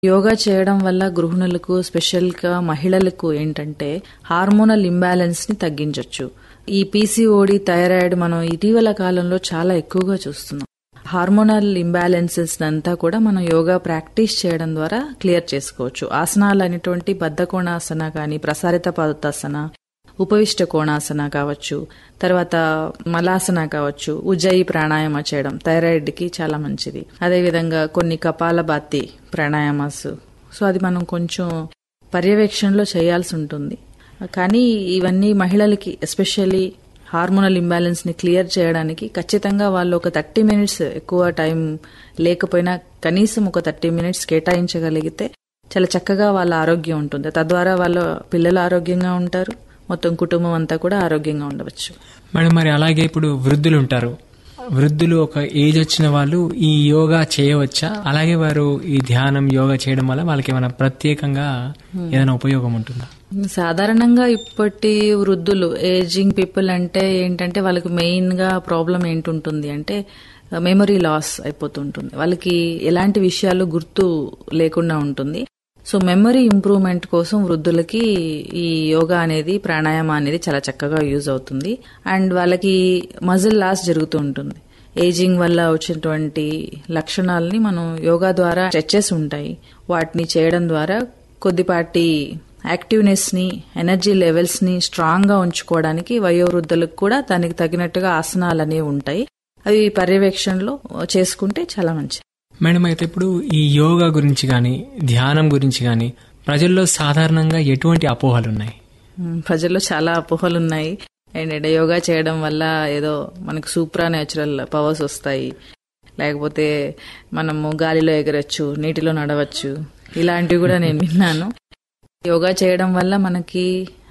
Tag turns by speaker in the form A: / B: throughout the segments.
A: యోగా చేయడం వల్ల గృహిణులకు స్పెషల్గా మహిళలకు ఏంటంటే హార్మోనల్ ఇంబ్యాలెన్స్ ని తగ్గించవచ్చు ఈ పీసీఓడి థైరాయిడ్ మనం ఇటీవల కాలంలో చాలా ఎక్కువగా చూస్తున్నాం హార్మోనల్ ఇంబ్యాలెన్సెస్ అంతా కూడా మనం యోగా ప్రాక్టీస్ చేయడం ద్వారా క్లియర్ చేసుకోవచ్చు ఆసనాలు అనేటువంటి బద్ధకోణాసన కానీ ప్రసారిత పదాసన ఉపవిష్ట కోణాసన కావచ్చు తర్వాత మలాసన కావచ్చు ఉజ్జయి ప్రాణాయామ చేయడం థైరాయిడ్ కి చాలా మంచిది అదేవిధంగా కొన్ని కపాల బాతి ప్రాణాయామాస్ సో అది మనం కొంచెం పర్యవేక్షణలో చేయాల్సి ఉంటుంది కానీ ఇవన్నీ మహిళలకి ఎస్పెషల్లీ హార్మోనల్ ఇంబ్యాలెన్స్ ని క్లియర్ చేయడానికి ఖచ్చితంగా వాళ్ళు ఒక థర్టీ మినిట్స్ ఎక్కువ టైం లేకపోయినా కనీసం ఒక థర్టీ మినిట్స్ కేటాయించగలిగితే చాలా చక్కగా వాళ్ళ ఆరోగ్యం ఉంటుంది తద్వారా వాళ్ళ పిల్లలు ఆరోగ్యంగా ఉంటారు మొత్తం కుటుంబం అంతా కూడా ఆరోగ్యంగా ఉండవచ్చు
B: మేడం మరి అలాగే ఇప్పుడు వృద్ధులు ఉంటారు వృద్ధులు ఒక ఏజ్ వచ్చిన వాళ్ళు ఈ యోగా చేయవచ్చా అలాగే వారు ఈ ధ్యానం యోగా చేయడం వల్ల వాళ్ళకి ఏమైనా ప్రత్యేకంగా ఏదైనా ఉపయోగం ఉంటుందా
A: సాధారణంగా ఇప్పటి వృద్ధులు ఏజింగ్ పీపుల్ అంటే ఏంటంటే వాళ్ళకి మెయిన్ గా ప్రాబ్లం ఏంటుంటుంది అంటే మెమరీ లాస్ అయిపోతుంటుంది వాళ్ళకి ఎలాంటి విషయాలు గుర్తు లేకుండా ఉంటుంది సో మెమరీ ఇంప్రూవ్మెంట్ కోసం వృద్ధులకి ఈ యోగా అనేది ప్రాణాయామ అనేది చాలా చక్కగా యూజ్ అవుతుంది అండ్ వాళ్ళకి మజిల్ లాస్ జరుగుతూ ఉంటుంది ఏజింగ్ వల్ల వచ్చినటువంటి లక్షణాలని మనం యోగా ద్వారా స్ట్రెచెస్ ఉంటాయి వాటిని చేయడం ద్వారా కొద్దిపాటి యాక్టివ్నెస్ ని ఎనర్జీ లెవెల్స్ ని స్ట్రాంగ్ గా ఉంచుకోవడానికి వయోవృద్ధులకు కూడా దానికి తగినట్టుగా ఆసనాలు అనేవి ఉంటాయి అవి పర్యవేక్షణలో చేసుకుంటే చాలా మంచిది
B: మేడం అయితే ఇప్పుడు ఈ యోగా గురించి కానీ ధ్యానం గురించి కానీ ప్రజల్లో సాధారణంగా ఎటువంటి అపోహలు ఉన్నాయి
A: మ్, ప్రజల్లో చాలా అపోహలు ఉన్నాయి అండ్ యోగా చేయడం వల్ల ఏదో మనకు సూప్రా న్యాచురల్ పవర్స్ వస్తాయి లేకపోతే మనము గాలిలో ఎగరచ్చు నీటిలో నడవచ్చు ఇలాంటివి కూడా నేను విన్నాను యోగా చేయడం వల్ల మనకి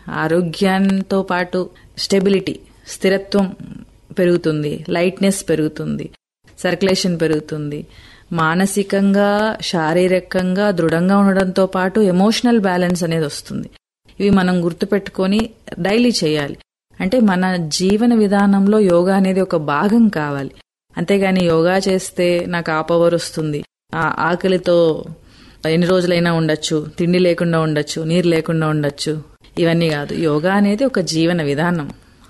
A: ఆరోగ్యంతో పాటు స్టెబిలిటీ స్థిరత్వం పెరుగుతుంది లైట్నెస్ పెరుగుతుంది సర్క్యులేషన్ పెరుగుతుంది మానసికంగా శారీరకంగా దృఢంగా ఉండడంతో పాటు ఎమోషనల్ బ్యాలెన్స్ అనేది వస్తుంది ఇవి మనం గుర్తుపెట్టుకొని డైలీ చేయాలి అంటే మన జీవన విధానంలో యోగా అనేది ఒక భాగం కావాలి అంతేగాని యోగా చేస్తే నాకు ఆ పవర్ వస్తుంది ఆ ఆకలితో ఎన్ని రోజులైనా ఉండొచ్చు తిండి లేకుండా ఉండొచ్చు నీరు లేకుండా ఉండొచ్చు ఇవన్నీ కాదు యోగా అనేది ఒక జీవన విధానం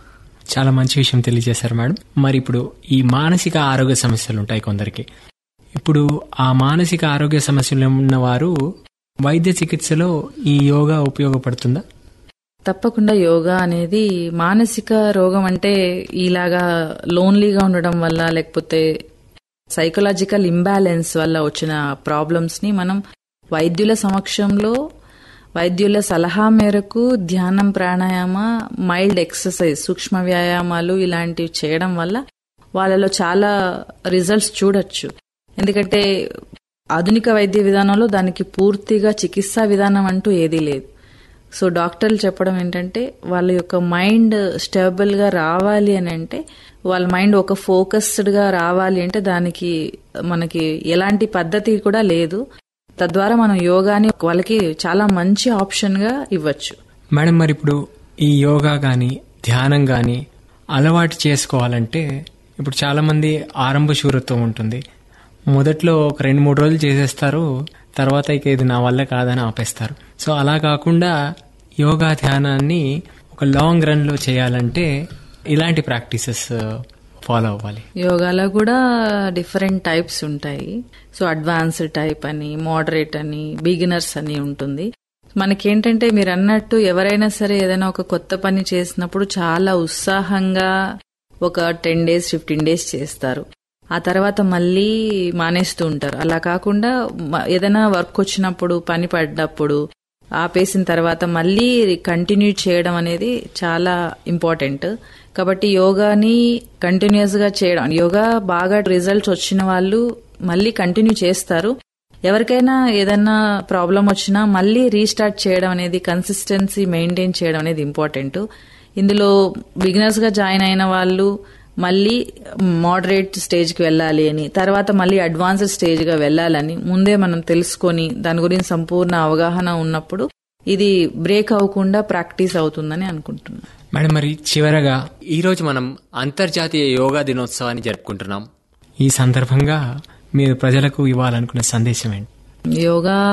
B: చాలా మంచి విషయం తెలియజేశారు మేడం మరి ఇప్పుడు ఈ మానసిక ఆరోగ్య సమస్యలు ఉంటాయి కొందరికి ఇప్పుడు ఆ మానసిక ఆరోగ్య సమస్యలు ఉన్న వారు వైద్య చికిత్సలో ఈ యోగా ఉపయోగపడుతుందా
A: తప్పకుండా యోగా అనేది మానసిక రోగం అంటే ఇలాగా లోన్లీగా ఉండడం వల్ల లేకపోతే సైకలాజికల్ ఇంబ్యాలెన్స్ వల్ల వచ్చిన ప్రాబ్లమ్స్ ని మనం వైద్యుల సమక్షంలో వైద్యుల సలహా మేరకు ధ్యానం ప్రాణాయామ మైల్డ్ ఎక్సర్సైజ్ సూక్ష్మ వ్యాయామాలు ఇలాంటివి చేయడం వల్ల వాళ్ళలో చాలా రిజల్ట్స్ చూడొచ్చు ఎందుకంటే ఆధునిక వైద్య విధానంలో దానికి పూర్తిగా చికిత్సా విధానం అంటూ ఏదీ లేదు సో డాక్టర్లు చెప్పడం ఏంటంటే వాళ్ళ యొక్క మైండ్ స్టేబుల్ గా రావాలి అని అంటే వాళ్ళ మైండ్ ఒక ఫోకస్డ్ గా రావాలి అంటే దానికి మనకి ఎలాంటి పద్ధతి కూడా లేదు తద్వారా మనం యోగాని వాళ్ళకి చాలా మంచి ఆప్షన్ గా ఇవ్వచ్చు
B: మేడం మరి ఇప్పుడు ఈ యోగా కానీ ధ్యానం కానీ అలవాటు చేసుకోవాలంటే ఇప్పుడు చాలా మంది ఆరంభ శూరత్వం ఉంటుంది మొదట్లో ఒక రెండు మూడు రోజులు చేసేస్తారు తర్వాత ఇక ఇది నా వల్ల కాదని ఆపేస్తారు సో అలా కాకుండా యోగా ధ్యానాన్ని ఒక లాంగ్ రన్ లో చేయాలంటే ఇలాంటి ప్రాక్టీసెస్ ఫాలో అవ్వాలి
A: యోగాలో కూడా డిఫరెంట్ టైప్స్ ఉంటాయి సో అడ్వాన్స్డ్ టైప్ అని మోడరేట్ అని బిగినర్స్ అని ఉంటుంది మనకేంటంటే మీరు అన్నట్టు ఎవరైనా సరే ఏదైనా ఒక కొత్త పని చేసినప్పుడు చాలా ఉత్సాహంగా ఒక టెన్ డేస్ ఫిఫ్టీన్ డేస్ చేస్తారు ఆ తర్వాత మళ్ళీ మానేస్తూ ఉంటారు అలా కాకుండా మ- ఏదైనా వర్క్ వచ్చినప్పుడు పని పడ్డప్పుడు ఆపేసిన తర్వాత మళ్ళీ కంటిన్యూ చేయడం అనేది చాలా ఇంపార్టెంట్ కాబట్టి యోగాని కంటిన్యూస్ గా చేయడం యోగా బాగా రిజల్ట్స్ వచ్చిన వాళ్ళు మళ్ళీ కంటిన్యూ చేస్తారు ఎవరికైనా ఏదైనా ప్రాబ్లం వచ్చినా మళ్ళీ రీస్టార్ట్ చేయడం అనేది కన్సిస్టెన్సీ మెయింటైన్ చేయడం అనేది ఇంపార్టెంట్ ఇందులో బిగినర్స్ గా జాయిన్ అయిన వాళ్ళు మళ్ళీ మోడరేట్ స్టేజ్ కి వెళ్ళాలి అని తర్వాత మళ్ళీ అడ్వాన్స్డ్ స్టేజ్ గా వెళ్ళాలని ముందే మనం తెలుసుకొని దాని గురించి సంపూర్ణ అవగాహన ఉన్నప్పుడు ఇది బ్రేక్ అవ్వకుండా ప్రాక్టీస్ అవుతుందని అనుకుంటున్నాను
B: మేడం మరి చివరగా ఈ రోజు మనం అంతర్జాతీయ యోగా దినోత్సవాన్ని జరుపుకుంటున్నాం ఈ సందర్భంగా మీరు ప్రజలకు ఇవ్వాలనుకునే సందేశం ఏంటి
A: యోగా